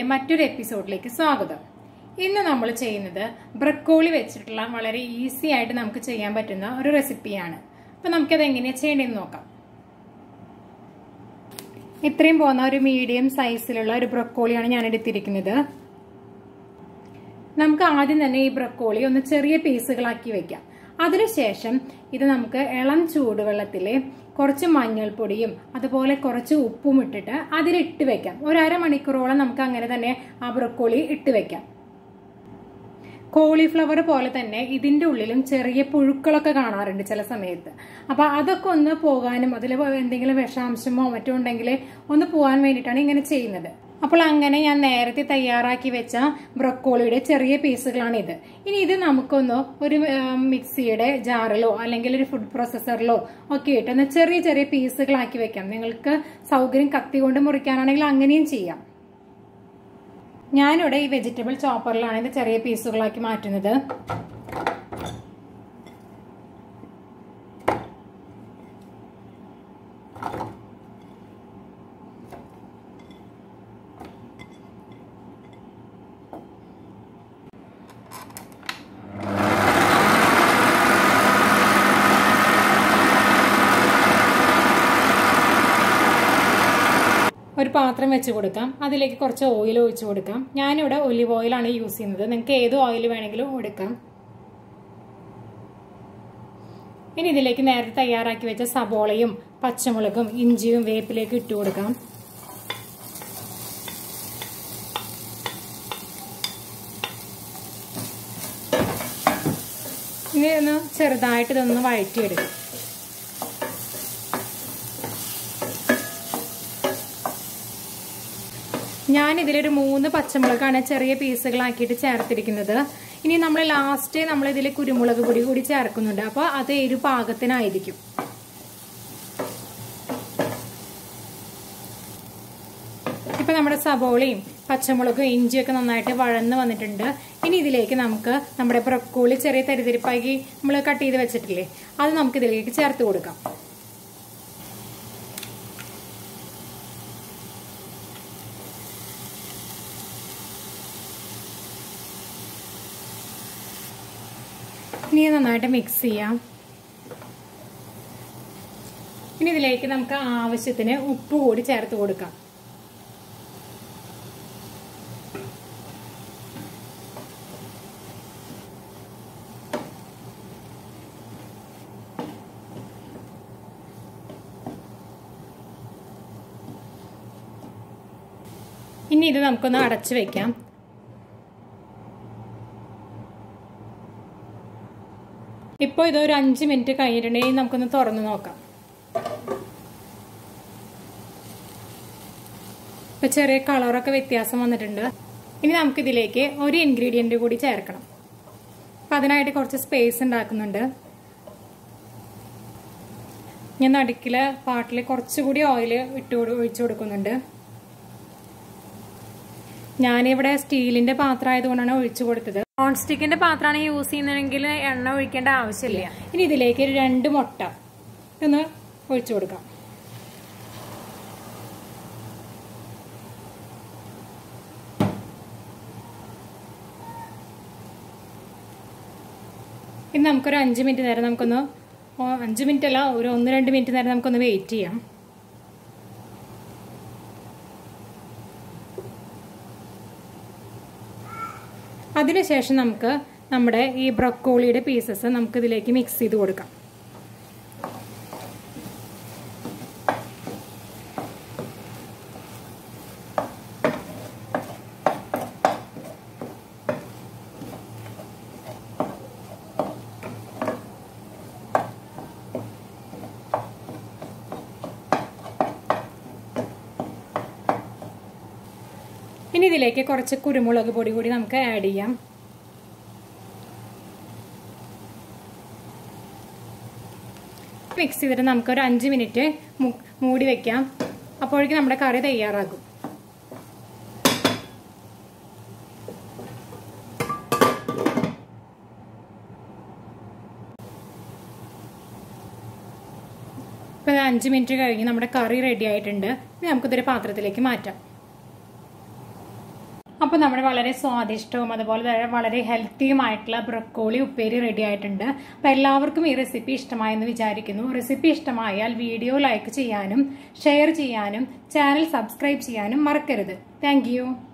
മറ്റൊരു എപ്പിസോഡിലേക്ക് സ്വാഗതം ഇന്ന് നമ്മൾ ചെയ്യുന്നത് ബ്രക്കോളി വെച്ചിട്ടുള്ള വളരെ ഈസി ആയിട്ട് നമുക്ക് ചെയ്യാൻ പറ്റുന്ന ഒരു റെസിപ്പിയാണ് അപ്പൊ നമുക്കത് എങ്ങനെയാണ് ചെയ്യേണ്ടതെന്ന് നോക്കാം ഇത്രയും പോകുന്ന ഒരു മീഡിയം സൈസിലുള്ള ഒരു ബ്രക്കോളിയാണ് ഞാൻ എടുത്തിരിക്കുന്നത് നമുക്ക് ആദ്യം തന്നെ ഈ ബ്രക്കോളി ഒന്ന് ചെറിയ പീസുകളാക്കി വെക്കാം അതിനുശേഷം ഇത് നമുക്ക് ഇളം ചൂടുവെള്ളത്തിൽ കുറച്ച് മഞ്ഞൾപ്പൊടിയും അതുപോലെ കുറച്ച് ഉപ്പും ഇട്ടിട്ട് അതിലിട്ട് വെക്കാം ഒരു അരമണിക്കൂറോളം നമുക്ക് അങ്ങനെ തന്നെ ആ ബ്രക്കോളി ഇട്ട് വെക്കാം കോളിഫ്ലവർ പോലെ തന്നെ ഇതിന്റെ ഉള്ളിലും ചെറിയ പുഴുക്കളൊക്കെ കാണാറുണ്ട് ചില സമയത്ത് അപ്പൊ അതൊക്കെ ഒന്ന് പോകാനും അതിൽ എന്തെങ്കിലും വിഷാംശമോ മറ്റോ ഉണ്ടെങ്കിൽ ഒന്ന് പോകാൻ വേണ്ടിയിട്ടാണ് ഇങ്ങനെ ചെയ്യുന്നത് അപ്പോൾ അങ്ങനെ ഞാൻ നേരത്തെ തയ്യാറാക്കി വെച്ച ബ്രക്കോളിയുടെ ചെറിയ പീസുകളാണ് ഇത് ഇനി ഇത് നമുക്കൊന്ന് ഒരു മിക്സിയുടെ ജാറിലോ അല്ലെങ്കിൽ ഒരു ഫുഡ് പ്രോസസ്സറിലോ ഒക്കെ ഇട്ട് ഒന്ന് ചെറിയ ചെറിയ പീസുകളാക്കി വെക്കാം നിങ്ങൾക്ക് സൗകര്യം കത്തി കൊണ്ട് മുറിക്കാനാണെങ്കിൽ അങ്ങനെയും ചെയ്യാം ഞാനിവിടെ ഈ വെജിറ്റബിൾ ചോപ്പറിലാണ് ഇത് ചെറിയ പീസുകളാക്കി മാറ്റുന്നത് ഒരു പാത്രം വെച്ച് കൊടുക്കാം അതിലേക്ക് കുറച്ച് ഓയിൽ ഒഴിച്ചു കൊടുക്കാം ഞാനിവിടെ ഒലിവ് ഓയിലാണ് യൂസ് ചെയ്യുന്നത് നിങ്ങൾക്ക് ഏത് ഓയിൽ വേണമെങ്കിലും എടുക്കാം ഇനി ഇതിലേക്ക് നേരത്തെ തയ്യാറാക്കി വെച്ച സബോളയും പച്ചമുളകും ഇഞ്ചിയും വേപ്പിലേക്ക് ഇട്ട് കൊടുക്കാം ഇനി ഒന്ന് ചെറുതായിട്ട് ഇതൊന്ന് വഴറ്റിയെടുക്കും ഞാൻ ഇതിലൊരു മൂന്ന് പച്ചമുളകാണ് ചെറിയ പീസുകളാക്കിയിട്ട് ചേർത്തിരിക്കുന്നത് ഇനി നമ്മൾ ലാസ്റ്റ് നമ്മൾ ഇതിൽ കുരുമുളക് പൊടി കൂടി ചേർക്കുന്നുണ്ട് അപ്പോൾ അത് എരു പാകത്തിനായിരിക്കും ഇപ്പൊ നമ്മുടെ സബോളയും പച്ചമുളകും ഇഞ്ചിയൊക്കെ നന്നായിട്ട് വഴന്ന് വന്നിട്ടുണ്ട് ഇനി ഇതിലേക്ക് നമുക്ക് നമ്മുടെ ബ്രക്കോളി ചെറിയ തരിതരിപ്പാക്കി നമ്മൾ കട്ട് ചെയ്ത് വെച്ചിട്ടില്ലേ അത് നമുക്ക് ഇതിലേക്ക് ചേർത്ത് കൊടുക്കാം ഇനി നന്നായിട്ട് മിക്സ് ചെയ്യാം ഇനി ഇതിലേക്ക് നമുക്ക് ആവശ്യത്തിന് ഉപ്പ് കൂടി ചേർത്ത് കൊടുക്കാം ഇനി ഇത് നമുക്കൊന്ന് അടച്ചു വെക്കാം ഇപ്പോൾ ഇത് ഒരു അഞ്ച് മിനിറ്റ് കഴിഞ്ഞിട്ടുണ്ടെങ്കിൽ നമുക്കൊന്ന് തുറന്നു നോക്കാം ഇപ്പൊ ചെറിയ കളറൊക്കെ വ്യത്യാസം വന്നിട്ടുണ്ട് ഇനി നമുക്കിതിലേക്ക് ഒരു ഇൻഗ്രീഡിയന്റ് കൂടി ചേർക്കണം അപ്പൊ അതിനായിട്ട് കുറച്ച് സ്പേസ് ഉണ്ടാക്കുന്നുണ്ട് ഞാൻ നടുക്കില് പാട്ടിൽ കുറച്ചുകൂടി ഓയിൽ ഇട്ട് ഒഴിച്ചു കൊടുക്കുന്നുണ്ട് ഞാനിവിടെ സ്റ്റീലിന്റെ പാത്രം ആയതുകൊണ്ടാണ് ഒഴിച്ചു കൊടുത്തത് നോൺ സ്റ്റിക്കിന്റെ പാത്രമാണ് യൂസ് ചെയ്യുന്നതെങ്കിൽ എണ്ണ ഒഴിക്കേണ്ട ആവശ്യമില്ല ഇനി ഇതിലേക്ക് ഒരു രണ്ട് മുട്ട ഒന്ന് ഒഴിച്ചു കൊടുക്കാം ഇനി നമുക്കൊരു അഞ്ച് മിനിറ്റ് നേരം നമുക്കൊന്ന് അഞ്ച് മിനിറ്റ് അല്ല ഒരു ഒന്ന് രണ്ട് മിനിറ്റ് നേരം നമുക്കൊന്ന് വെയിറ്റ് ചെയ്യാം അതിനുശേഷം നമുക്ക് നമ്മുടെ ഈ ബ്രക്കോളിയുടെ പീസസ് നമുക്ക് ഇതിലേക്ക് മിക്സ് ചെയ്ത് കൊടുക്കാം ഇനി ഇതിലേക്ക് കുറച്ച് കുരുമുളക് പൊടി കൂടി നമുക്ക് ആഡ് ചെയ്യാം മിക്സ് ചെയ്തിട്ട് നമുക്ക് ഒരു അഞ്ച് മിനിറ്റ് മൂടി വെക്കാം അപ്പോഴേക്കും നമ്മുടെ കറി തയ്യാറാകും ഇപ്പോൾ അഞ്ച് മിനിറ്റ് കഴിഞ്ഞ് നമ്മുടെ കറി റെഡി ആയിട്ടുണ്ട് ഇനി നമുക്കിതൊരു പാത്രത്തിലേക്ക് മാറ്റാം അപ്പോൾ നമ്മുടെ വളരെ സ്വാദിഷ്ടവും അതുപോലെ തന്നെ വളരെ ഹെൽത്തിയുമായിട്ടുള്ള ബ്രക്കോളി ഉപ്പേരി റെഡി ആയിട്ടുണ്ട് അപ്പോൾ എല്ലാവർക്കും ഈ റെസിപ്പി ഇഷ്ടമായെന്ന് വിചാരിക്കുന്നു റെസിപ്പി ഇഷ്ടമായാൽ വീഡിയോ ലൈക്ക് ചെയ്യാനും ഷെയർ ചെയ്യാനും ചാനൽ സബ്സ്ക്രൈബ് ചെയ്യാനും മറക്കരുത് താങ്ക്